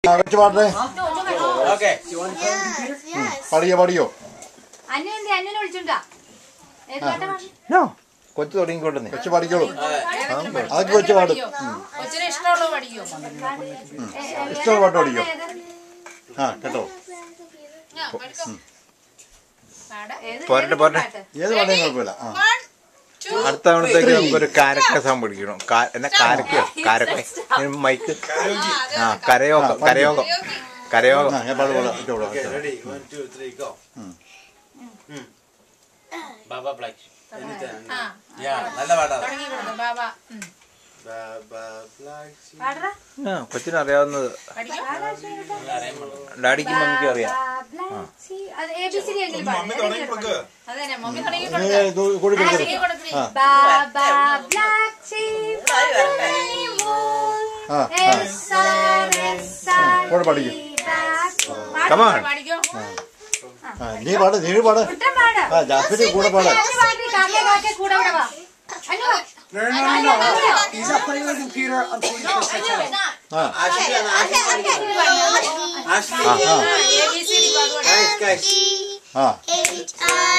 ആ വെച്ച് പാടേ Okay. പഠിയോ പഠിയോ അന്നു എന്തി അന്നുനെ വിളിച്ചുണ്ടാ ഏത് പാട്ടാ പാടുന്നെ? നോ കൊച്ചു തുടങ്ങിക്കൊണ്ടെന്നേ വെച്ച് പഠിക്കോളൂ അതൊക്കെ വെച്ച് പാടും കൊച്ചിന് ഇഷ്ടമുള്ളത് പഠിക്കും ഏ, ഏ, ഇഷ്ടമുള്ള പാട്ട് പഠിക്കോ ഏത്? ആ കേട്ടോ ഏത് പോരട്ടെ, ഏത് പോരട്ടെ. പാട്ട്? ഏത് പാട്ടേയും കുഴപ്പമില്ല ആ അടുത്ത തവണത്തേക്ക് നമുക്കൊരു കാരക്ക സം പിടിക്കണം കാ- എന്നാ കാരക്കയോ കാരക്ക ഇതിന് മൈക്ക് ആ കരയോഗം കരയോഗം കരയോഗം ആ ഞാൻ പാട് പാടാം വെച്ച് പാടാം, വെച്ച് പാടാം. Ready? One, two, three, go. Baba Black. Anytime. Yeah, നല്ല പാട്ടാണ്. തുടങ്ങി കൊടുക്കും ബാബ ഉം. Baba Black sheep. പാടടാ. ആ കൊച്ചിന് അറിയാവുന്നത് പഠിക്കും അറിയാൻ പാടില്ല. ഡാഡിക്കും മമ്മിക്കും അറിയാം Black sheep. അത് ABCD എങ്കിലും പാട്. ഏതെങ്കിലും ഒരു പാട്ട്. അതന്നെ മമ്മി തുടങ്ങി നീ കൊടുക്കും ഇത് കൂടി കൊടുക്കരുത് തുടങ്ങി കൊടുക്കണേ ആ Baba black sheep of the moon. ആ ആ കൂടെ പഠിക്കും Come on. പഠിക്കോ ആ നീ പാട് നീ പാട് കുട്ടൻ പാട്. ആ ജാസ്മിന്റെ കൂടെ പാട് അന്നു പാടി, കാക്കേ കാക്കേ കൂടെ ഇവിടെ വാ. അന്നു വാ. No, no, no, no. He's not playing with the computer. I'm playing with the set ആ ആഷ്ലി ആണ്, ആഷ്ലി പഠിക്കണം. ആഷ്ലി. ആ എ ബി സി ഡി പാടുവാ Guys, guys. ആ H I